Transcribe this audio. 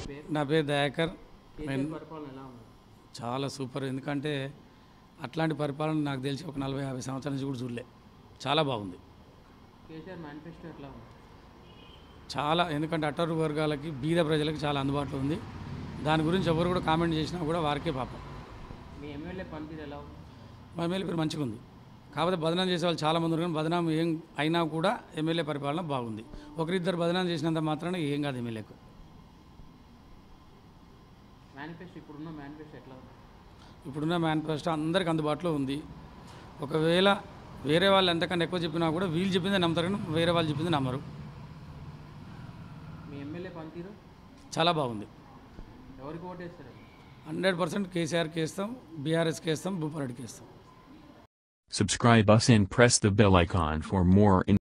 పేరు నా పేరు దయాకర్ కేసీఆర్ పరిపాలన ఎలా ఉంది చాలా సూపర్ ఎందుకంటే అట్లాంటి పరిపాలన నాకు తెలిసి ఒక నలభై యాభై సంవత్సరాల నుంచి కూడా చూడలే చాలా బాగుంది కేసీఆర్ మేనిఫెస్టో ఎట్లా ఉంది చాలా ఎందుకంటే అట్టరు వర్గాలకి బీద ప్రజలకు చాలా అందుబాటులో ఉంది దాని గురించి ఎవరు కూడా కామెంట్ చేసినా కూడా వారికే పాపం మీ ఎమ్మెల్యే పనితీరు ఎలా ఉంది మా ఎమ్మెల్యే పేరు మంచిగా ఉంది కాకపోతే బదనాం చేసే వాళ్ళు చాలా మంది ఉన్నారు కానీ బదనాం ఏం అయినా కూడా ఎమ్మెల్యే పరిపాలన బాగుంది ఒకరిద్దరు బదనాం చేసినంత మాత్రాన ఏం కాదు ఎమ్మెల్యేకు మేనిఫెస్టో ఇప్పుడున్న మేనిఫెస్టో ఎట్లా ఉంది ఇప్పుడున్న మేనిఫెస్టో అందరికి అందుబాటులో ఉంది ఒకవేళ వేరే వాళ్ళు ఎంతకన్నా ఎక్కువ చెప్పినా కూడా వీళ్ళు చెప్పిందే నమ్ముతారు కానీ వేరే వాళ్ళు చెప్పింది నమ్మరు మీ ఎమ్మెల్యే పనితీరు చాలా బాగుంది ఎవరికి ఓటేస్తారు హండ్రెడ్ పర్సెంట్ కేసీఆర్కి వేస్తాం బీఆర్ఎస్కి వేస్తాం భూపారెడ్డికి వేస్తాం Subscribe us and press the bell icon for more